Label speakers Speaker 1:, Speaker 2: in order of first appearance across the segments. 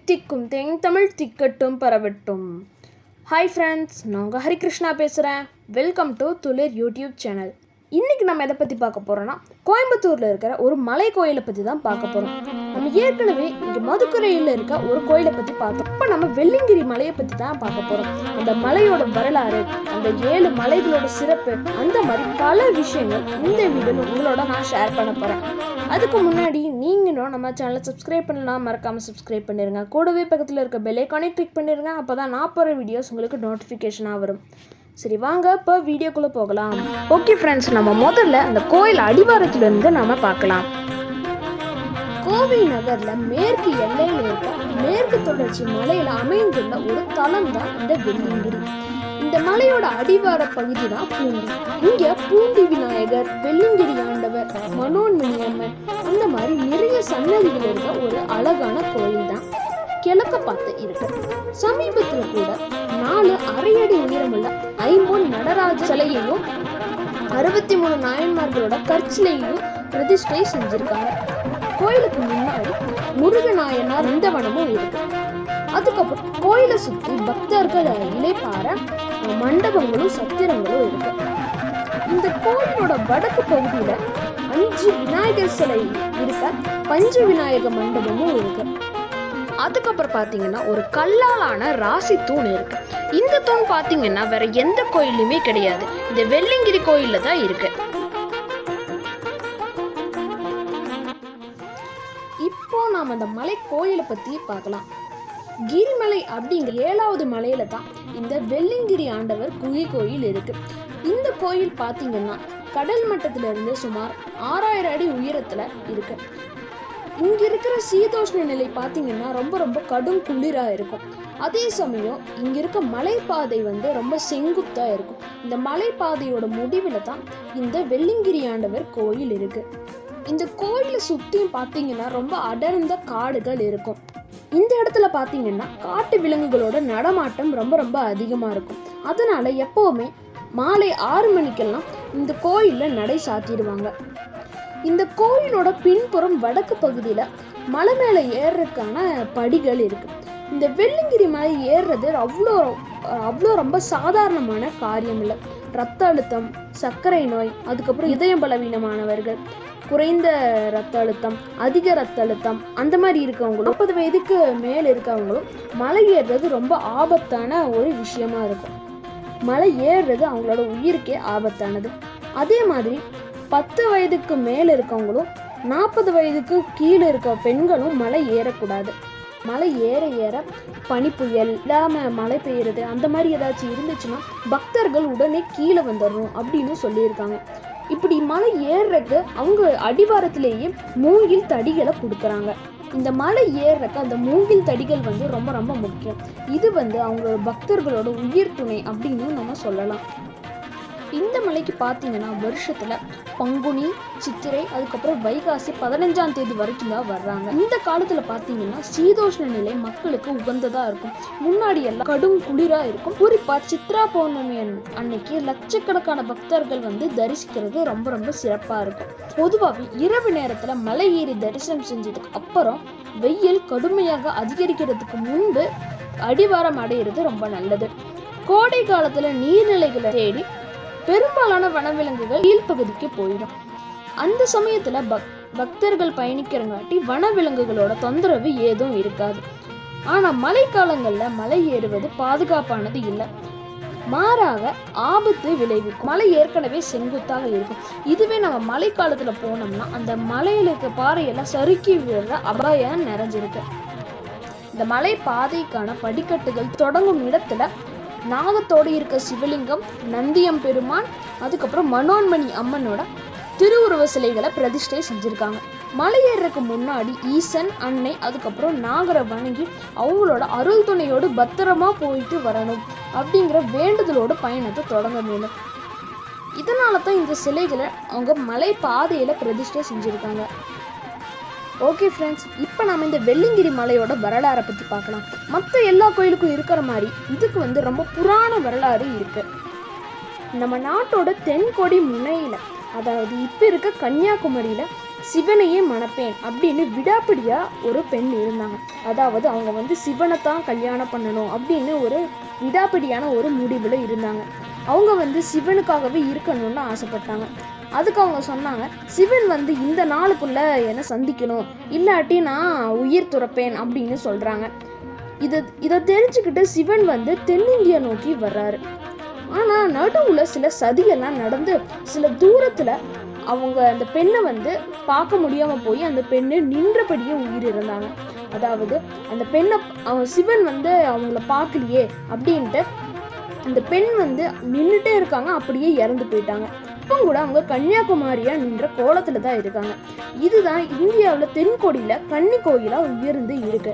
Speaker 1: தித்திக்கும் தேன் தமிழ் திக்கட்டும் பரவட்டும் hi friends நான் உங்கள் ஹரிகிருஷ்ணா பேசுகிறேன் welcome to Thulir YouTube channel இன்றைக்கி நம்ம எதை பற்றி பார்க்க போகிறோன்னா கோயம்புத்தூரில் இருக்கிற ஒரு மலை கோயிலை பற்றி தான் பார்க்க போகிறோம் நம்ம ஏற்கனவே இங்கே மதுக்கரையில் இருக்க ஒரு கோயிலை பற்றி பார்த்தோம் இப்போ நம்ம வெள்ளிங்கிரி மலையை பற்றி தான் பார்க்க போகிறோம் அந்த மலையோட வரலாறு அந்த ஏழு மலைகளோட சிறப்பு அந்த மாதிரி பல விஷயங்கள் இந்த வீடியோவில் உங்களோட நான் ஷேர் பண்ண போகிறேன் அதுக்கு முன்னாடி நீங்களும் நம்ம சேனலை சப்ஸ்கிரைப் பண்ணலாம் மறக்காமல் சப்ஸ்கிரைப் பண்ணிடுங்க கூடவே பக்கத்தில் இருக்க பெல் ஐக்கானே கிளிக் பண்ணிடுங்க அப்போ தான் நான் போகிற வீடியோஸ் உங்களுக்கு நோட்டிஃபிகேஷனாக வரும் சரி வாங்க இப்போ வீடியோக்குள்ளே போகலாம் ஓகே ஃப்ரெண்ட்ஸ் நம்ம முதல்ல அந்த கோயில் அடிவாரத்துலேருந்து நம்ம பார்க்கலாம் கோவில் நகர்ல மேற்கு எல்லையில இருக்க மேற்கு தொடர்ச்சி மலையில அமைந்துள்ள ஒரு தலம் தான் இந்த வெள்ளிங்கிரி இந்த மலையோட அடிவார பகுதி தான் பூண்டி இங்க பூண்டி விநாயகர் வெள்ளிங்கிரி ஆண்டவர் மனோன்மணி அம்மன் அந்த மாதிரி நிறைய சன்னதிகள் இருக்க ஒரு அழகான கோயில் தான் கிழக்க பார்த்து இருக்கு சமீபத்துல கூட நாலு அரையடி உயரமுள்ள ஐம்பொன் நடராஜ சிலையையும் அறுபத்தி மூணு நாயன்மார்களோட கற்சிலையும் பிரதிஷ்டை செஞ்சிருக்காங்க கோயிலுக்கு முன்னாடி முருகநாயனார் நந்தவனமும் இருக்கு அதுக்கப்புறம் கோயிலை சுத்தி பக்தர்கள் இலைப்பார மண்டபங்களும் சத்திரங்களும் இருக்கு இந்த கோயிலோட வடக்கு பகுதியில அஞ்சு விநாயகர் சிலை இருக்க பஞ்ச விநாயக மண்டபமும் இருக்கு அதுக்கப்புறம் பார்த்தீங்கன்னா ஒரு கல்லாலான ராசி தூண் இருக்கு இந்த தூண் பார்த்தீங்கன்னா வேற எந்த கோயிலுமே கிடையாது இந்த வெள்ளிங்கிரி கோயில்ல தான் இருக்கு இப்போ நாம் அந்த மலை கோயிலை பத்தி பார்க்கலாம் கிரிமலை அப்படிங்கிற ஏழாவது மலையில தான் இந்த வெள்ளிங்கிரி ஆண்டவர் குகை கோயில் இருக்கு இந்த கோயில் பார்த்தீங்கன்னா கடல் மட்டத்துல இருந்து சுமார் ஆறாயிரம் அடி உயரத்துல இருக்கு இங்க இருக்கிற சீதோஷ்ண நிலை பார்த்தீங்கன்னா ரொம்ப ரொம்ப கடும் குளிரா இருக்கும் அதே சமயம் இங்க இருக்க மலைப்பாதை வந்து ரொம்ப செங்குத்தா இருக்கும் இந்த மலைப்பாதையோட முடிவில் தான் இந்த வெள்ளிங்கிரி ஆண்டவர் கோயில் இருக்கு இந்த கோயிலை சுற்றியும் பார்த்தீங்கன்னா ரொம்ப அடர்ந்த காடுகள் இருக்கும் இந்த இடத்துல பார்த்தீங்கன்னா காட்டு விலங்குகளோட நடமாட்டம் ரொம்ப ரொம்ப அதிகமாக இருக்கும் அதனால எப்போவுமே மாலை ஆறு மணிக்கெல்லாம் இந்த கோயிலில் நடை சாத்திடுவாங்க இந்த கோயிலோட பின்புறம் வடக்கு பகுதியில் மலை மேலே ஏறுறதுக்கான படிகள் இருக்கு இந்த வெள்ளிங்கிரி மலை ஏறுறது அவ்வளோ அவ்வளோ ரொம்ப சாதாரணமான காரியம் இல்லை ரத்த அழுத்தம் சர்க்கரை நோய் அதுக்கப்புறம் இதயம் பலவீனமானவர்கள் குறைந்த ரத்த அழுத்தம் அதிக ரத்த அழுத்தம் அந்த மாதிரி இருக்கவங்களும் முப்பது வயதுக்கு மேல் இருக்கவங்களும் மலை ஏறுறது ரொம்ப ஆபத்தான ஒரு விஷயமா இருக்கும் மலை ஏறுறது அவங்களோட உயிருக்கே ஆபத்தானது அதே மாதிரி பத்து வயதுக்கு மேல் இருக்கவங்களும் நாற்பது வயதுக்கு கீழே இருக்க பெண்களும் மலை ஏறக்கூடாது மலை ஏற ஏற பனிப்புயல் இல்லாமல் மழை பெய்யுறது அந்த மாதிரி ஏதாச்சும் இருந்துச்சுன்னா பக்தர்கள் உடனே கீழே வந்துடணும் அப்படின்னு சொல்லியிருக்காங்க இப்படி மலை ஏறுறதுக்கு அவங்க அடிவாரத்திலேயே மூங்கில் தடிகளை கொடுக்குறாங்க இந்த மலை ஏறுறக்கு அந்த மூங்கில் தடிகள் வந்து ரொம்ப ரொம்ப முக்கியம் இது வந்து அவங்களோட பக்தர்களோட உயிர் துணை அப்படின்னு நம்ம சொல்லலாம் இந்த மலைக்கு பார்த்தீங்கன்னா வருஷத்துல பங்குனி சித்திரை அதுக்கப்புறம் வைகாசி பதினஞ்சாம் தேதி வரைக்கும் தான் வர்றாங்க இந்த காலத்துல பார்த்தீங்கன்னா சீதோஷ்ண நிலை மக்களுக்கு உகந்ததா இருக்கும் முன்னாடி எல்லாம் கடும் குளிரா இருக்கும் குறிப்பா சித்ரா பௌர்ணமி அன்னைக்கு லட்சக்கணக்கான பக்தர்கள் வந்து தரிசிக்கிறது ரொம்ப ரொம்ப சிறப்பா இருக்கும் பொதுவாகவே இரவு நேரத்துல மலை ஏறி தரிசனம் செஞ்சதுக்கு அப்புறம் வெயில் கடுமையாக அதிகரிக்கிறதுக்கு முன்பு அடிவாரம் அடையிறது ரொம்ப நல்லது கோடை காலத்துல நீர்நிலைகளை தேடி பெரும்பாலான வனவிலங்குகள் கீழ்ப்பகுதிக்கு போயிடும் அந்த சமயத்துல பக் பக்தர்கள் பயணிக்கிறங்காட்டி வனவிலங்குகளோட தொந்தரவு ஏதும் இருக்காது ஆனா மழைக்காலங்கள்ல மலை ஏறுவது பாதுகாப்பானது இல்லை மாறாக ஆபத்து விளைவிக்கும் மலை ஏற்கனவே செங்குத்தாக இருக்கும் இதுவே நம்ம மழை காலத்துல போனோம்னா அந்த மலையில இருக்க பாறையெல்லாம் சறுக்கி விழுற அபாயம் நிறைஞ்சிருக்கு இந்த மலை பாதைக்கான படிக்கட்டுகள் தொடங்கும் இடத்துல நாகத்தோடு இருக்க சிவலிங்கம் நந்தியம் பெருமான் அதுக்கப்புறம் மனோன்மணி அம்மனோட திருவுருவ சிலைகளை பிரதிஷ்டை செஞ்சுருக்காங்க மலை ஏறதுக்கு முன்னாடி ஈசன் அன்னை அதுக்கப்புறம் நாகரை வணங்கி அவங்களோட அருள் துணையோடு பத்திரமா போயிட்டு வரணும் அப்படிங்கிற வேண்டுதலோடு பயணத்தை தொடங்க வேண்டும் இதனால தான் இந்த சிலைகளை அவங்க மலை பாதையில பிரதிஷ்டை செஞ்சுருக்காங்க ஓகே ஃப்ரெண்ட்ஸ் இப்போ நம்ம இந்த வெள்ளிங்கிரி மலையோட வரலாறை பற்றி பார்க்கலாம் மற்ற எல்லா கோயிலுக்கும் இருக்கிற மாதிரி இதுக்கு வந்து ரொம்ப புராண வரலாறு இருக்கு நம்ம நாட்டோட தென்கொடி முனையில் அதாவது இப்போ இருக்க கன்னியாகுமரியில் சிவனையே மணப்பேன் அப்படின்னு விடாப்பிடியா ஒரு பெண் இருந்தாங்க அதாவது அவங்க வந்து சிவனை தான் கல்யாணம் பண்ணணும் அப்படின்னு ஒரு விடாப்பிடியான ஒரு முடிவில் இருந்தாங்க அவங்க வந்து சிவனுக்காகவே இருக்கணும்னு ஆசைப்பட்டாங்க அதுக்கு அவங்க சொன்னாங்க சிவன் வந்து இந்த நாளுக்குள்ள என்னை சந்திக்கணும் இல்லாட்டி நான் உயிர் துறப்பேன் அப்படின்னு சொல்றாங்க இதை இதை தெரிஞ்சுக்கிட்டு சிவன் வந்து தென்னிந்தியா நோக்கி வர்றாரு ஆனா நடுவுல சில சதியெல்லாம் நடந்து சில தூரத்துல அவங்க அந்த பெண்ணை வந்து பார்க்க முடியாம போய் அந்த பெண்ணு நின்றபடியே உயிர் இருந்தாங்க அதாவது அந்த பெண்ணை அவன் சிவன் வந்து அவங்கள பார்க்கலையே அப்படின்ட்டு அந்த பெண் வந்து நின்றுட்டே இருக்காங்க அப்படியே இறந்து போயிட்டாங்க இப்போ கூட அவங்க கன்னியாகுமரியா நின்ற கோலத்துல தான் இருக்காங்க இதுதான் இந்தியாவில் தென்கோடியில கன்னி கோயிலா உயர்ந்து இருக்கு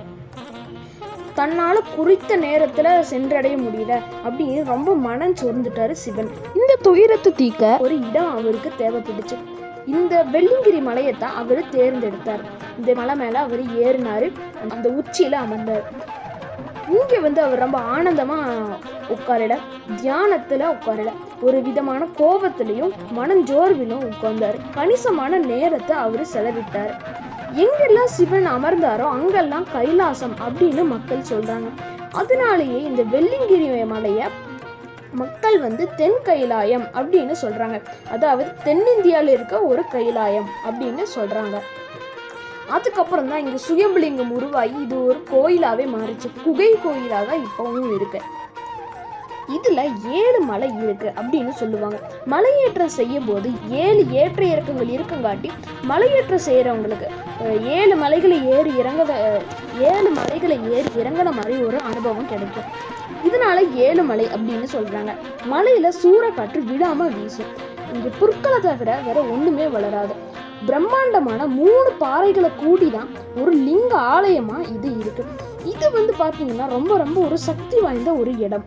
Speaker 1: தன்னால குறித்த நேரத்துல சென்றடைய முடியல அப்படின்னு ரொம்ப மனம் சோர்ந்துட்டாரு சிவன் இந்த துயரத்தை தீக்க ஒரு இடம் அவருக்கு தேவைப்பட்டுச்சு இந்த வெள்ளிங்கிரி மலையை தான் அவர் தேர்ந்தெடுத்தார் இந்த மலை மேல அவர் ஏறினாரு அந்த உச்சியில அமர்ந்தார் இங்க வந்து அவர் ரொம்ப ஆனந்தமா உட்காரல தியானத்துல உட்காரல ஒரு விதமான கோபத்திலையும் மனஞ்சோர்விலும் உட்கார்ந்தாரு கணிசமான நேரத்தை அவரு செலவிட்டார் எங்கெல்லாம் சிவன் அமர்ந்தாரோ அங்கெல்லாம் கைலாசம் அப்படின்னு மக்கள் சொல்றாங்க அதனாலேயே இந்த வெள்ளிங்கிரி மலைய மக்கள் வந்து தென் கைலாயம் அப்படின்னு சொல்றாங்க அதாவது தென்னிந்தியாவில் இருக்க ஒரு கைலாயம் அப்படின்னு சொல்றாங்க அதுக்கப்புறம் தான் இங்க சுயம்பலிங்கம் உருவாகி இது ஒரு கோயிலாவே மாறிச்சு குகை கோயிலா தான் இப்பவும் இருக்கு இதுல ஏழு மலை இருக்கு அப்படின்னு சொல்லுவாங்க மலையேற்றம் செய்யும் போது ஏழு ஏற்ற இறக்கங்கள் இருக்கங்காட்டி மலையேற்றம் செய்யறவங்களுக்கு அஹ், ஏழு மலைகளை ஏறி இறங்குத அஹ், ஏழு மலைகளை ஏறி இறங்குன மாதிரி ஒரு அனுபவம் கிடைக்கும் இதனால ஏழு மலை அப்படின்னு சொல்றாங்க மலையில சூறைக்காற்று விடாம வீசும் இங்க புற்களை தவிர வேற ஒண்ணுமே வளராது பிரம்மாண்டமான மூணு பாறைகளை கூடி தான் ஒரு லிங்க ஆலயமா இது இருக்கு இது வந்து பாத்தீங்கன்னா ரொம்ப ரொம்ப ஒரு சக்தி வாய்ந்த ஒரு இடம்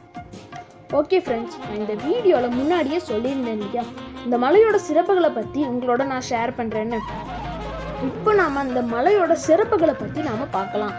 Speaker 1: ஓகே ஃப்ரெண்ட்ஸ் நான் இந்த வீடியோவில் முன்னாடியே சொல்லியிருந்தேன் இல்லையா இந்த மலையோட சிறப்புகளை பற்றி உங்களோட நான் ஷேர் பண்ணுறேன்னு இப்போ நாம் அந்த மலையோட சிறப்புகளை பற்றி நாம் பார்க்கலாம்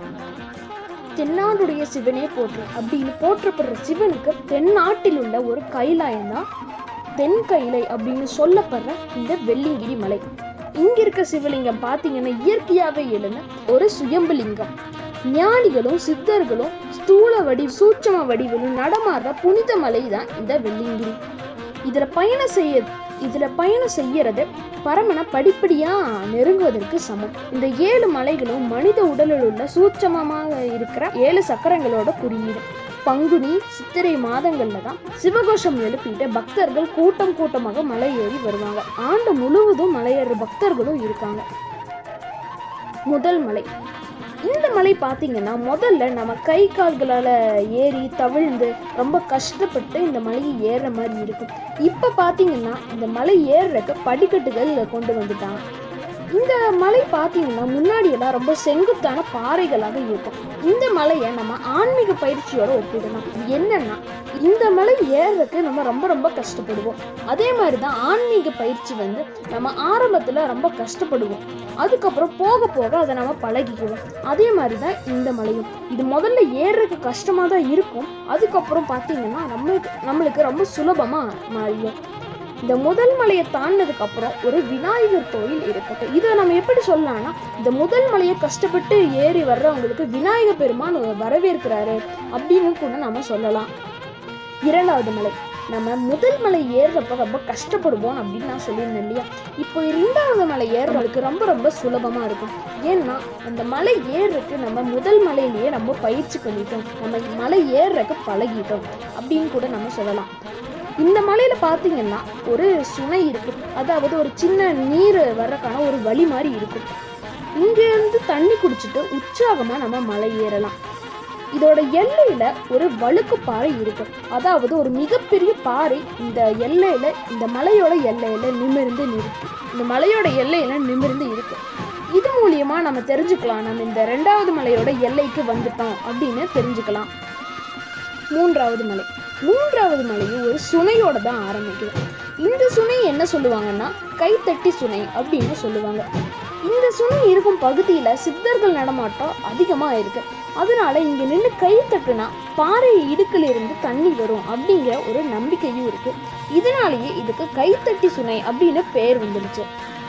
Speaker 1: தென்னாடுடைய சிவனே போற்று அப்படின்னு போற்றப்படுற சிவனுக்கு தென்னாட்டில் உள்ள ஒரு கைலாயம் தான் தென் கைலை அப்படின்னு சொல்லப்படுற இந்த வெள்ளிங்கிரி மலை இங்க இருக்க சிவலிங்கம் பார்த்தீங்கன்னா இயற்கையாகவே எழுந்த ஒரு சுயம்புலிங்கம் ஞானிகளும் சித்தர்களும் ஸ்தூல வடி சூட்சம வடிவிலும் நடமாடுற புனித மலை தான் இந்த வெள்ளிங்கிரி இதுல பயணம் செய்ய இதுல பயணம் செய்யறது பரமனை படிப்படியா நெருங்குவதற்கு சமம் இந்த ஏழு மலைகளும் மனித உடலில் உள்ள சூட்சமமாக இருக்கிற ஏழு சக்கரங்களோட குறியீடு பங்குனி சித்திரை மாதங்கள்ல தான் சிவகோஷம் எழுப்பிட்டு பக்தர்கள் கூட்டம் கூட்டமாக மலை ஏறி வருவாங்க ஆண்டு முழுவதும் மலையேற பக்தர்களும் இருக்காங்க முதல் மலை இந்த மலை பார்த்தீங்கன்னா முதல்ல நம்ம கை கால்களால் ஏறி தவிழ்ந்து ரொம்ப கஷ்டப்பட்டு இந்த மலையை ஏறுற மாதிரி இருக்கும் இப்போ பார்த்தீங்கன்னா இந்த மலை ஏறுறதுக்கு படிக்கட்டுகள் கொண்டு வந்துட்டாங்க இந்த மலை பார்த்தீங்கன்னா முன்னாடி எல்லாம் ரொம்ப செங்குத்தான பாறைகளாக இருக்கும் இந்த மலையை நம்ம ஆன்மீக பயிற்சியோட ஒப்பிடலாம் இது என்னன்னா இந்த மலை ஏறுறதுக்கு நம்ம ரொம்ப ரொம்ப கஷ்டப்படுவோம் அதே மாதிரி தான் ஆன்மீக பயிற்சி வந்து நம்ம ஆரம்பத்தில் ரொம்ப கஷ்டப்படுவோம் அதுக்கப்புறம் போக போக அதை நம்ம பழகிக்குவோம் அதே மாதிரி தான் இந்த மலையும் இது முதல்ல ஏறுறதுக்கு கஷ்டமாக தான் இருக்கும் அதுக்கப்புறம் பார்த்தீங்கன்னா நம்மளுக்கு நம்மளுக்கு ரொம்ப சுலபமாக மாறிடும் இந்த முதல் மலையை தாண்டினதுக்கு அப்புறம் ஒரு விநாயகர் கோயில் இருக்கு இதை நம்ம எப்படி சொல்லலாம்னா இந்த முதல் மலையை கஷ்டப்பட்டு ஏறி வர்றவங்களுக்கு விநாயகர் பெருமான் வரவேற்கிறாரு அப்படின்னு கூட நம்ம சொல்லலாம் இரண்டாவது மலை நம்ம முதல் மலை ஏறுறப்ப ரொம்ப கஷ்டப்படுவோம் அப்படின்னு நான் சொல்லியிருந்தேன் இல்லையா இப்போ இரண்டாவது மலை ஏறுறதுக்கு ரொம்ப ரொம்ப சுலபமா இருக்கும் ஏன்னா அந்த மலை ஏறுறதுக்கு நம்ம முதல் மலையிலேயே நம்ம பயிற்சி பண்ணிட்டோம் நம்ம மலை ஏறுறதுக்கு பழகிட்டோம் அப்படின்னு கூட நம்ம சொல்லலாம் இந்த மலையில பாத்தீங்கன்னா ஒரு சுனை இருக்கு அதாவது ஒரு சின்ன நீர் வர்றக்கான ஒரு வழி மாதிரி இருக்கும் இங்க இருந்து தண்ணி குடிச்சிட்டு உற்சாகமா நம்ம மலை ஏறலாம் இதோட எல்லையில ஒரு வழுக்கு பாறை இருக்கு அதாவது ஒரு மிகப்பெரிய பாறை இந்த எல்லையில இந்த மலையோட எல்லையில நிமிர்ந்து நிற்கு இந்த மலையோட எல்லையில நிமிர்ந்து இருக்கு இது மூலியமா நம்ம தெரிஞ்சுக்கலாம் நம்ம இந்த ரெண்டாவது மலையோட எல்லைக்கு வந்துட்டோம் அப்படின்னு தெரிஞ்சுக்கலாம் மூன்றாவது மலை மூன்றாவது மலையும் ஒரு சுனையோட தான் ஆரம்பிக்குது இந்த சுனை என்ன சொல்லுவாங்கன்னா கைத்தட்டி சுனை அப்படின்னு சொல்லுவாங்க இந்த சுனை இருக்கும் பகுதியில சித்தர்கள் நடமாட்டம் அதிகமா இருக்கு அதனால இங்க நின்று கை தட்டுனா பாறை இடுக்குல இருந்து தண்ணி வரும் அப்படிங்கிற ஒரு நம்பிக்கையும் இருக்கு இதனாலேயே இதுக்கு கைத்தட்டி சுனை அப்படின்னு பேர் வந்துடுச்சு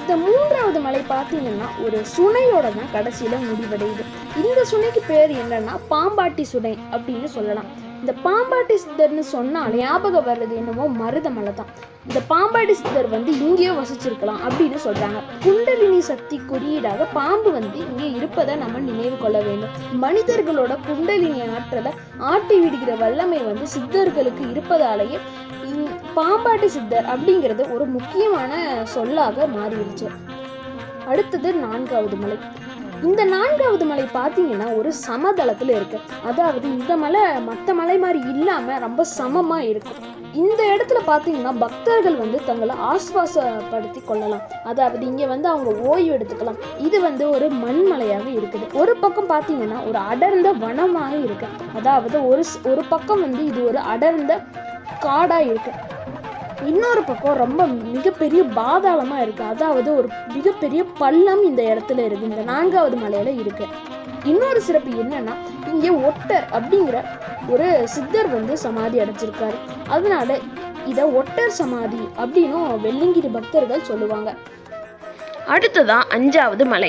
Speaker 1: இந்த மூன்றாவது மலை பார்த்தீங்கன்னா ஒரு சுனையோட தான் கடைசியில முடிவடையுது இந்த சுனைக்கு பேர் என்னன்னா பாம்பாட்டி சுனை அப்படின்னு சொல்லலாம் இந்த பாம்பாட்டி சித்தர்னு சொன்னால் ஞாபகம் வர்றது என்னமோ மருதமலை தான் இந்த பாம்பாட்டி சித்தர் வந்து இங்கேயே வசிச்சிருக்கலாம் அப்படின்னு சொல்றாங்க குண்டலினி சக்தி குறியீடாக பாம்பு வந்து இங்கே இருப்பதை நம்ம நினைவு கொள்ள வேண்டும் மனிதர்களோட குண்டலினி ஆற்றலை ஆட்டி விடுகிற வல்லமை வந்து சித்தர்களுக்கு இருப்பதாலேயே இந்- பாம்பாட்டி சித்தர் அப்படிங்கிறது ஒரு முக்கியமான சொல்லாக மாறிடுச்சு அடுத்தது நான்காவது மலை இந்த நான்காவது மலை பார்த்தீங்கன்னா ஒரு சமதளத்தில் இருக்கு அதாவது இந்த மலை மற்ற மலை மாதிரி இல்லாம ரொம்ப சமமா இருக்கும் இந்த இடத்துல பார்த்தீங்கன்னா பக்தர்கள் வந்து தங்களை ஆஸ்வாசப்படுத்தி கொள்ளலாம் அதாவது இங்க வந்து அவங்க ஓய்வு எடுத்துக்கலாம் இது வந்து ஒரு மண்மலையாக இருக்குது ஒரு பக்கம் பார்த்தீங்கன்னா ஒரு அடர்ந்த வனமாக இருக்கு அதாவது ஒரு ஸ்- ஒரு பக்கம் வந்து இது ஒரு அடர்ந்த காடா இருக்கு இன்னொரு பக்கம் ரொம்ப மிகப்பெரிய பாதாளமா இருக்கு அதாவது ஒரு மிகப்பெரிய பள்ளம் இந்த இடத்துல இருக்கு இந்த நான்காவது மலையில இருக்கு இன்னொரு சிறப்பு என்னன்னா இங்கே ஒட்டர் அப்படிங்கிற ஒரு சித்தர் வந்து சமாதி அடைச்சிருக்காரு அதனால இத ஒட்டர் சமாதி அப்படின்னும் வெள்ளிங்கிரி பக்தர்கள் சொல்லுவாங்க அடுத்ததான் அஞ்சாவது மலை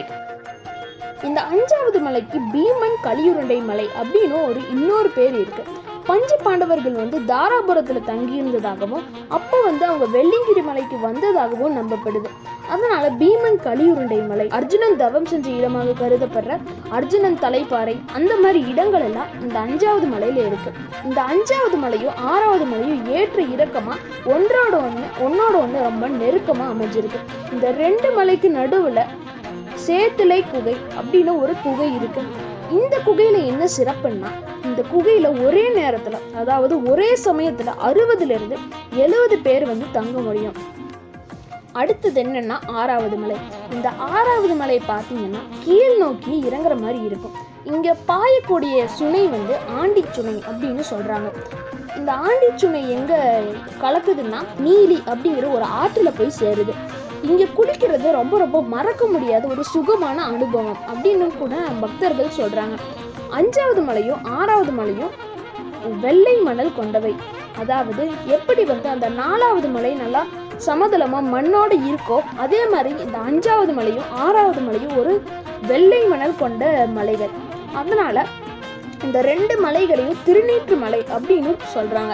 Speaker 1: இந்த அஞ்சாவது மலைக்கு பீமன் கலியுருண்டை மலை அப்படின்னு ஒரு இன்னொரு பேர் இருக்கு பஞ்ச பாண்டவர்கள் வந்து தாராபுரத்துல தங்கியிருந்ததாகவும் அப்போ வந்து அவங்க வெள்ளிங்கிரி மலைக்கு வந்ததாகவும் நம்பப்படுது அதனால பீமன் கலியுருண்டை மலை அர்ஜுனன் தவம் செஞ்ச இடமாக கருதப்படுற அர்ஜுனன் தலைப்பாறை அந்த மாதிரி இடங்கள் எல்லாம் இந்த அஞ்சாவது மலையில இருக்கு இந்த அஞ்சாவது மலையும் ஆறாவது மலையும் ஏற்ற இறக்கமா ஒன்றோட ஒன்று ஒன்னோட ஒன்று ரொம்ப நெருக்கமா அமைஞ்சிருக்கு இந்த ரெண்டு மலைக்கு நடுவுல சேத்துலை குகை அப்படின்னு ஒரு குகை இருக்கு இந்த குகையில என்ன சிறப்புன்னா இந்த குகையில ஒரே நேரத்துல அதாவது ஒரே சமயத்துல அறுபதுல இருந்து எழுபது பேர் வந்து தங்க முடியும் அடுத்தது என்னன்னா ஆறாவது மலை இந்த ஆறாவது மலை பார்த்தீங்கன்னா கீழ் நோக்கி இறங்குற மாதிரி இருக்கும் இங்க பாயக்கூடிய சுனை வந்து ஆண்டி சுனை அப்படின்னு சொல்றாங்க இந்த ஆண்டி சுனை எங்க கலக்குதுன்னா நீலி அப்படிங்கிற ஒரு ஆற்றுல போய் சேருது இங்க குளிக்கிறது ரொம்ப ரொம்ப மறக்க முடியாத ஒரு சுகமான அனுபவம் அப்படின்னு கூட பக்தர்கள் சொல்றாங்க அஞ்சாவது மலையும் ஆறாவது மலையும் வெள்ளை மணல் கொண்டவை அதாவது எப்படி வந்து அந்த நாலாவது மலை நல்லா சமதளமா மண்ணோடு இருக்கோ அதே மாதிரி இந்த அஞ்சாவது மலையும் ஆறாவது மலையும் ஒரு வெள்ளை மணல் கொண்ட மலைகள் அதனால இந்த ரெண்டு மலைகளையும் திருநீற்று மலை அப்படின்னு சொல்றாங்க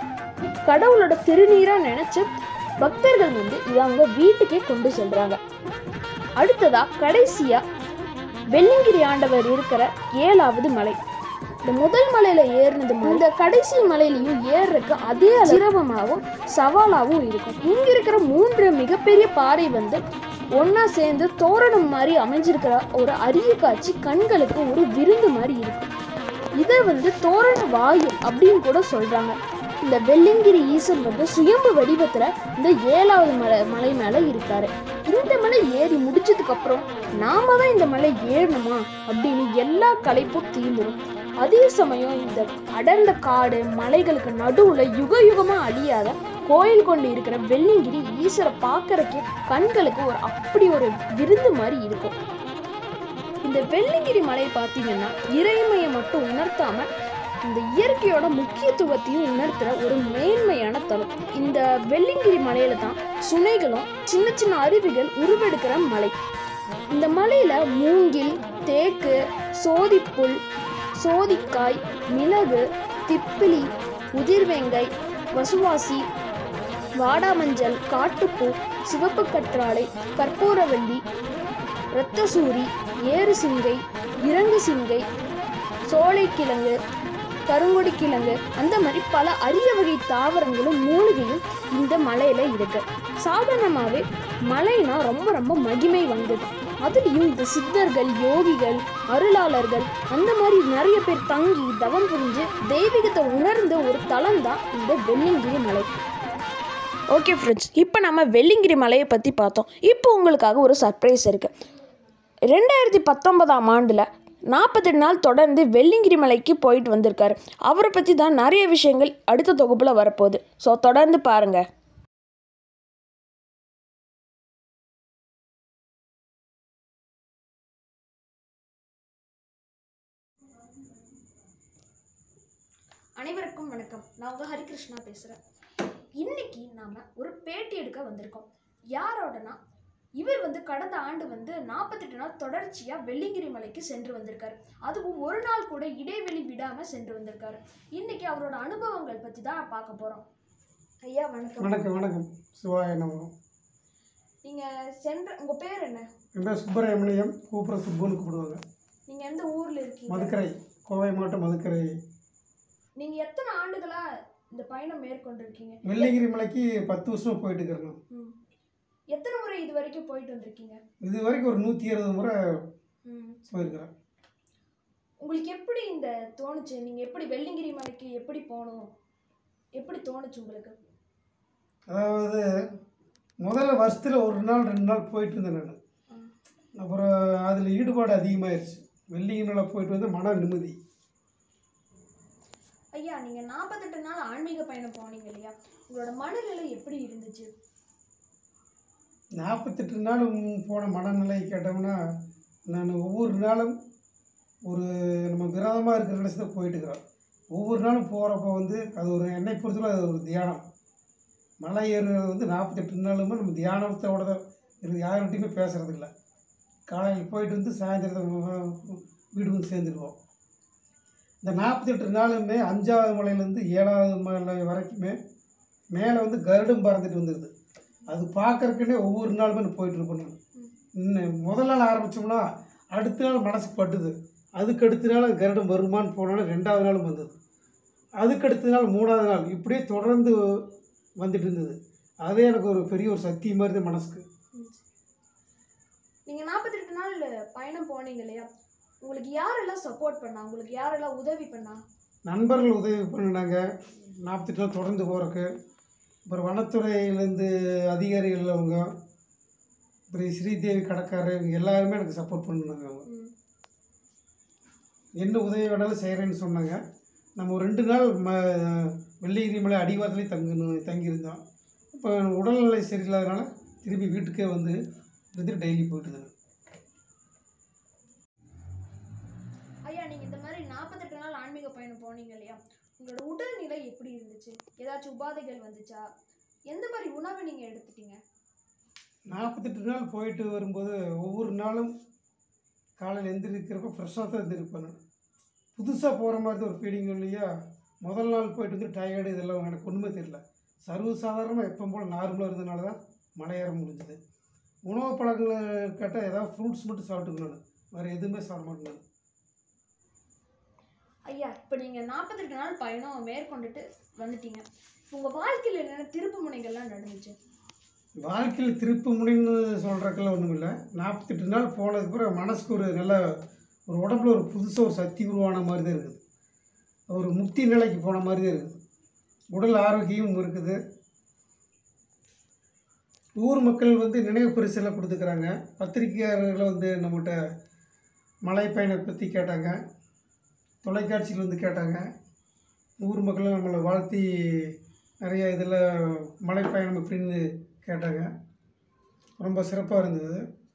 Speaker 1: கடவுளோட திருநீரா நினைச்சு பக்தர்கள் வந்து இதை அவங்க வீட்டுக்கே கொண்டு செல்றாங்க அடுத்ததா கடைசியா வெள்ளிங்கிரி ஆண்டவர் இருக்கிற ஏழாவது மலை இந்த முதல் மலையில ஏறினது மாதிரி இந்த கடைசி மலையிலையும் ஏறுறதுக்கு அதே சிரமமாகவும் சவாலாகவும் இருக்கும் இங்க இருக்கிற மூன்று மிகப்பெரிய பாறை வந்து ஒண்ணா சேர்ந்து தோரணம் மாதிரி அமைஞ்சிருக்கிற ஒரு அரிய காட்சி கண்களுக்கு ஒரு விருந்து மாதிரி இருக்கும் இதை வந்து தோரண வாயில் அப்படின்னு கூட சொல்றாங்க இந்த வெள்ளிங்கிரி ஈசன் வந்து சுயம்பு வடிவத்துல இந்த ஏழாவது மலை மலை மேல இருக்காரு இந்த மலை ஏறி முடிச்சதுக்கு அப்புறம் நாம தான் இந்த மலை ஏறணுமா அப்படின்னு எல்லா களைப்பும் தீர்ந்துடும் அதே சமயம் இந்த அடர்ந்த காடு மலைகளுக்கு நடுவுல யுக யுகமா அழியாத கோயில் கொண்டு இருக்கிற வெள்ளிங்கிரி ஈஸ்வரை பார்க்கறக்கே கண்களுக்கு ஒரு அப்படி ஒரு விருந்து மாதிரி இருக்கும் இந்த வெள்ளிங்கிரி மலை பார்த்தீங்கன்னா இறைமையை மட்டும் உணர்த்தாம இந்த இயற்கையோட முக்கியத்துவத்தையும் உணர்த்துற ஒரு மேன்மையான தலம் இந்த வெள்ளிங்கிரி மலையில தான் சுனைகளும் சின்ன சின்ன அருவிகள் உருவெடுக்கிற மலை இந்த மலையில மூங்கில் தேக்கு சோதிப்புல் சோதிக்காய் மிளகு திப்பிலி உதிர்வெங்காய் வசுவாசி வாடாமஞ்சள் காட்டுப்பூ சிவப்பு கற்றாழை கற்பூரவல்லி இரத்தசூரி ஏறு சிங்கை இறங்கு சிங்கை சோலைக்கிழங்கு கருங்கொடி கிழங்கு அந்த மாதிரி பல அரிய வகை தாவரங்களும் மூலிகையும் இந்த மலையில இருக்கு சாதாரணமாகவே மலைனா ரொம்ப ரொம்ப மகிமை வந்தது அதுலேயும் இந்த சித்தர்கள் யோகிகள் அருளாளர்கள் அந்த மாதிரி நிறைய பேர் தங்கி தவம் புரிஞ்சு தெய்வீகத்தை உணர்ந்த ஒரு தலம் தான் இந்த வெள்ளிங்கிரி மலை ஓகே ஃப்ரெண்ட்ஸ் இப்போ நம்ம வெள்ளிங்கிரி மலையை பற்றி பார்த்தோம் இப்போ உங்களுக்காக ஒரு சர்ப்ரைஸ் இருக்குது ரெண்டாயிரத்தி பத்தொன்பதாம் ஆண்டில் நாற்பத்தெட்டு நாள் தொடர்ந்து வெள்ளிங்கிரி மலைக்கு போயிட்டு வந்திருக்காரு அவரை பற்றி தான் நிறைய விஷயங்கள் அடுத்த தொகுப்பில் வரப்போகுது ஸோ தொடர்ந்து பாருங்கள் அனைவருக்கும் வணக்கம் நான் உங்கள் ஹரிகிருஷ்ணா பேசுகிறேன் இன்னைக்கு நாம் ஒரு பேட்டி எடுக்க வந்திருக்கோம் யாரோடனா இவர் வந்து கடந்த ஆண்டு வந்து நாற்பத்தெட்டு நாள் தொடர்ச்சியாக வெள்ளிங்கிரி மலைக்கு சென்று வந்திருக்காரு அதுவும் ஒரு நாள் கூட இடைவெளி விடாமல் சென்று வந்திருக்காரு இன்னைக்கு அவரோட அனுபவங்கள் பற்றி தான் பார்க்க போகிறோம் ஐயா வணக்கம்
Speaker 2: வணக்கம் வணக்கம் சிவாய நமகம்
Speaker 1: நீங்கள் சென்ற உங்கள் பேர் என்ன
Speaker 2: என் பேர் சுப்பிரமணியம் கூப்பிட சுப்புன்னு கூப்பிடுவாங்க
Speaker 1: நீங்கள் எந்த ஊரில் இருக்கீங்க
Speaker 2: மதுக்கரை கோவை மாவட்டம் மதுக்கரை
Speaker 1: நீங்கள் எத்தனை ஆண்டுகளாக இந்த பயணம் மேற்கொண்டிருக்கீங்க
Speaker 2: வெள்ளிங்கிரி மலைக்கு பத்து வருஷம் போயிட்டு இருக்கிறேன்
Speaker 1: ம். எத்தனை முறை இது வரைக்கும் போயிட்டு வந்திருக்கீங்க
Speaker 2: இது வரைக்கும் ஒரு நூற்றி அறுபது முறை
Speaker 1: ம்.
Speaker 2: போயிருக்கிறேன்
Speaker 1: உங்களுக்கு எப்படி இந்த தோணுச்சு நீங்கள் எப்படி வெள்ளிங்கிரி மலைக்கு எப்படி போகணும் எப்படி தோணுச்சு உங்களுக்கு
Speaker 2: அதாவது முதல்ல வருஷத்தில் ஒரு நாள் ரெண்டு நாள் போயிட்டு இருந்தேன் நான்
Speaker 1: ம்.
Speaker 2: அப்புறம் அதில் ஈடுபாடு அதிகமாயிருச்சு வெள்ளிங்கிரி மலை போயிட்டு வந்து மன நிம்மதி
Speaker 1: ஐயா நீங்கள் நாற்பத்தெட்டு நாள் ஆன்மீக பயணம் போனீங்க இல்லையா உங்களோட மனநிலை எப்படி இருந்துச்சு
Speaker 2: நாற்பத்தெட்டு நாள் போன மனநிலை கேட்டோம்னா நான் ஒவ்வொரு நாளும் ஒரு நம்ம விரதமாக இருக்கிற நினச்சி தான் போயிட்டு இருக்கிறோம் ஒவ்வொரு நாளும் போகிறப்ப வந்து அது ஒரு என்னை பொறுத்தவரை அது ஒரு தியானம் மலை ஏறுறது வந்து நாற்பத்தெட்டு நாளுமே நம்ம தியானத்தோட தான் இருக்குது யார்கிட்டையுமே பேசுறது இல்லை காலையில் போயிட்டு வந்து சாயந்தரத்தை வீடு வந்து சேர்ந்துருவோம் இந்த நாற்பத்தெட்டு நாளுமே அஞ்சாவது மலையிலேருந்து ஏழாவது மலை வரைக்குமே மேலே வந்து கருடம் பறந்துட்டு வந்துடுது அது பார்க்கறக்குன்னே ஒவ்வொரு நாளுமே நான் போயிட்டு இருப்பேன் நான் இன்னும் முதல் நாள் ஆரம்பித்தோம்னா அடுத்த நாள் மனசுக்கு பட்டுது அதுக்கு அடுத்த நாள் கருடம் வருமான்னு போனோன்னா ரெண்டாவது நாளும் வந்தது அதுக்கு அடுத்த நாள் மூணாவது நாள் இப்படியே தொடர்ந்து வந்துட்டு இருந்தது அதே எனக்கு ஒரு பெரிய ஒரு சக்தி மாதிரி தான் மனசுக்கு
Speaker 1: நீங்கள் நாற்பத்தெட்டு நாள் பயணம் போனீங்க இல்லையா உங்களுக்கு யாரெல்லாம் சப்போர்ட் பண்ணா உங்களுக்கு யாரெல்லாம் உதவி பண்ணா
Speaker 2: நண்பர்கள் உதவி பண்ணினாங்க நாற்பத்தெட்டு நாள் தொடர்ந்து போகிறக்கு அப்புறம் வனத்துறையிலேருந்து அதிகாரிகள் அவங்க அப்புறம் ஸ்ரீதேவி கடற்காரர் இவங்க எல்லாருமே எனக்கு சப்போர்ட் பண்ணினாங்க அவங்க
Speaker 1: ம்.
Speaker 2: என்ன உதவி வேணாலும் செய்கிறேன்னு சொன்னாங்க நம்ம ஒரு ரெண்டு நாள் ம வெள்ளிகிரி மலை அடிவாரத்துலேயே தங்கணும் தங்கியிருந்தோம் இப்போ உடல்நிலை சரியில்லாதனால திரும்பி வீட்டுக்கே வந்து இருந்துட்டு டெய்லி போயிட்டு இருந்தேன்
Speaker 1: ஐயா நீங்கள் இந்த மாதிரி நாற்பத்தெட்டு நாள் ஆன்மீக பயணம் போனீங்க இல்லையா உங்களோட உடல்நிலை எப்படி இருந்துச்சு ஏதாச்சும் உபாதைகள் வந்துச்சா எந்த மாதிரி உணவை நீங்கள் எடுத்துட்டீங்க
Speaker 2: நாற்பத்தெட்டு நாள் போயிட்டு வரும்போது ஒவ்வொரு நாளும் காலையில் எந்திரிக்கிறப்ப ஃப்ரெஷ்ஷாக தான் எந்திரிப்பேன் நான் புதுசாக போகிற மாதிரி தான் ஒரு ஃபீலிங் இல்லையா முதல் நாள் போயிட்டு வந்து டயர்டு இதெல்லாம் எனக்கு ஒன்றுமே தெரியல சர்வசாதாரணமாக எப்போ போல் நார்மலாக இருந்தனால தான் மலையேற முடிஞ்சது உணவு பழக்கங்கள் கேட்டால் ஏதாவது ஃப்ரூட்ஸ் மட்டும் சாப்பிட்டுக்கணும் நான் வேறு எதுவுமே சாப்பிட மாட்டேன் நான்
Speaker 1: ஐயா இப்போ நீங்கள் நாற்பத்தெட்டு நாள் பயணம் மேற்கொண்டுட்டு வந்துட்டீங்க உங்கள் வாழ்க்கையில் என்னென்ன திருப்பு முனைகள்லாம் நடந்துச்சு
Speaker 2: வாழ்க்கையில் திருப்பு முடின்னு சொல்கிறக்கெல்லாம் ஒன்றும் இல்லை நாற்பத்தெட்டு நாள் போனதுக்கு பிறகு மனசுக்கு ஒரு நல்ல ஒரு உடம்புல ஒரு புதுசாக ஒரு சக்தி உருவான மாதிரி தான் இருக்குது ஒரு முக்தி நிலைக்கு போன மாதிரி தான் இருக்குது உடல் ஆரோக்கியமும் இருக்குது ஊர் மக்கள் வந்து நினைவு பரிசெல்லாம் கொடுத்துக்கிறாங்க பத்திரிகையாளர்கள் வந்து நம்மகிட்ட மலை பயணம் பற்றி கேட்டாங்க தொலைக்காட்சியில் வந்து கேட்டாங்க ஊர் மக்களும் நம்மளை வாழ்த்தி நிறைய இதில் மலை பயணம் எப்படின்னு கேட்டாங்க ரொம்ப சிறப்பாக இருந்தது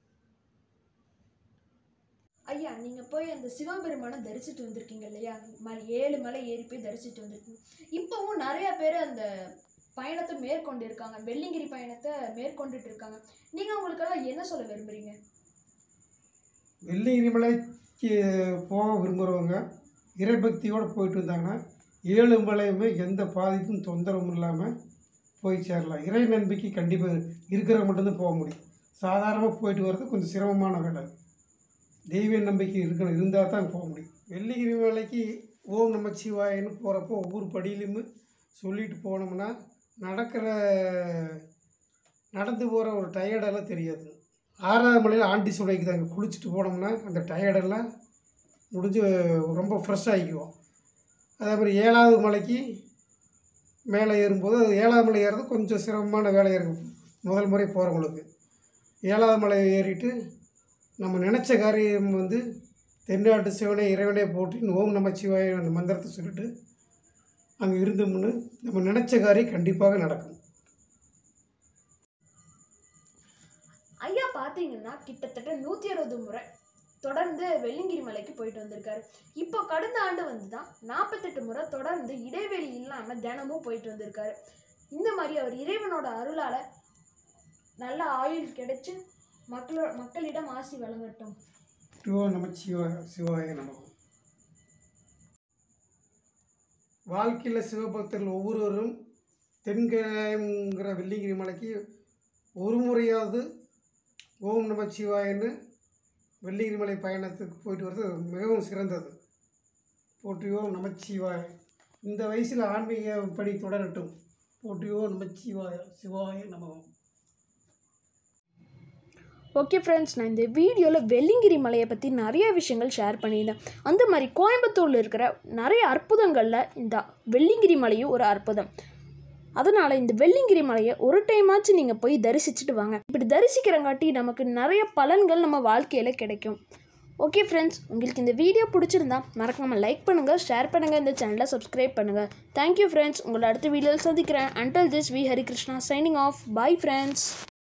Speaker 1: ஐயா நீங்கள் போய் அந்த சிவபெருமானை தரிசிட்டு வந்திருக்கீங்க இல்லையா மலை ஏழு மலை ஏறி போய் தரிசிட்டு வந்திருக்கீங்க இப்போவும் நிறைய பேர் அந்த பயணத்தை மேற்கொண்டு இருக்காங்க வெள்ளிங்கிரி பயணத்தை மேற்கொண்டுட்டு இருக்காங்க நீங்கள் உங்களுக்கெல்லாம் என்ன சொல்ல விரும்புறீங்க
Speaker 2: வெள்ளிங்கிரி மலைக்கு போக விரும்புகிறவங்க இறைபக்தியோடு போயிட்டு வந்தாங்கன்னா ஏழு மலையுமே எந்த பாதிப்பும் தொந்தரவும் இல்லாமல் போய் சேரலாம் இறை நம்பிக்கை கண்டிப்பாக இருக்கிறவங்க மட்டும்தான் போக முடியும் சாதாரணமாக போயிட்டு வர்றது கொஞ்சம் சிரமமான வேலை தெய்வ நம்பிக்கை இருக்கணும் இருந்தால் தான் போக முடியும் வெள்ளிங்கிரி மலைக்கு ஓம் நமச்சிவாயன்னு போகிறப்போ ஒவ்வொரு படியிலுமே சொல்லிட்டு போனோம்னா நடக்கிற நடந்து போகிற ஒரு டயர்டெல்லாம் தெரியாது ஆறாவது மலையில் ஆண்டி சுடைக்கு தாங்க குளிச்சுட்டு போனோம்னா அந்த டயர்டெல்லாம் முடிஞ்சு ரொம்ப ஃப்ரெஷ் ஆகிக்குவோம் அதே மாதிரி ஏழாவது மலைக்கு மேலே ஏறும்போது அது ஏழாவது மலை ஏறுறது கொஞ்சம் சிரமமான வேலையாக இருக்கும் முதல் முறை போகிறவங்களுக்கு ஏழாவது மலை ஏறிட்டு நம்ம நினச்ச காரியம் வந்து தென்னாட்டு சிவனே இறைவனே போட்டு ஓம் நமச்சிவாய அந்த மந்திரத்தை சொல்லிட்டு அங்கே இருந்தோம்னு நம்ம நினச்ச காரியம் கண்டிப்பாக நடக்கும்
Speaker 1: ஐயா பார்த்தீங்கன்னா கிட்டத்தட்ட நூற்றி அறுபது முறை தொடர்ந்து வெள்ளிங்கிரி மலைக்கு போயிட்டு வந்திருக்காரு இப்போ கடந்த ஆண்டு வந்து தான் நாற்பத்தெட்டு முறை தொடர்ந்து இடைவெளி இல்லாமல் தினமும் போயிட்டு வந்திருக்காரு இந்த மாதிரி அவர் இறைவனோட அருளால் நல்ல ஆயுள் கிடைச்சு மக்களோ மக்களிடம் ஆசி வழங்கட்டும்
Speaker 2: சிவோ நம சிவாய சிவாய நமகம் வாழ்க்கையில் சிவபக்தர்கள் ஒவ்வொருவரும் தென்காயங்கிற வெள்ளிங்கிரி மலைக்கு ஒரு முறையாவது ஓம் நம சிவாயன்னு வெள்ளிங்கிரி மலை பயணத்துக்கு போயிட்டு வர்றது மிகவும் சிறந்தது போற்றியோ நமச்சிவாய இந்த வயசில் ஆன்மீக பணி தொடரட்டும் போற்றியோ நமச்சிவாய சிவாய நமகம்
Speaker 1: ஓகே ஃப்ரெண்ட்ஸ் நான் இந்த வீடியோவில் வெள்ளிங்கிரி மலையை பற்றி நிறைய விஷயங்கள் ஷேர் பண்ணியிருந்தேன் அந்த மாதிரி கோயம்புத்தூரில் இருக்கிற நிறைய அற்புதங்களில் இந்த வெள்ளிங்கிரி மலையும் ஒரு அற்புதம் அதனால் இந்த வெள்ளிங்கிரி மலையை ஒரு டைமாச்சும் நீங்கள் போய் தரிசிச்சுட்டு வாங்க இப்படி தரிசிக்கிறங்காட்டி நமக்கு நிறைய பலன்கள் நம்ம வாழ்க்கையில் கிடைக்கும் ஓகே ஃப்ரெண்ட்ஸ் உங்களுக்கு இந்த வீடியோ பிடிச்சிருந்தா மறக்காமல் லைக் பண்ணுங்கள் ஷேர் பண்ணுங்கள் இந்த சேனலை சப்ஸ்கிரைப் பண்ணுங்கள் தேங்க்யூ ஃப்ரெண்ட்ஸ் உங்களை அடுத்த வீடியோவில் சந்திக்கிறேன் until this we Harikrishna signing off bye friends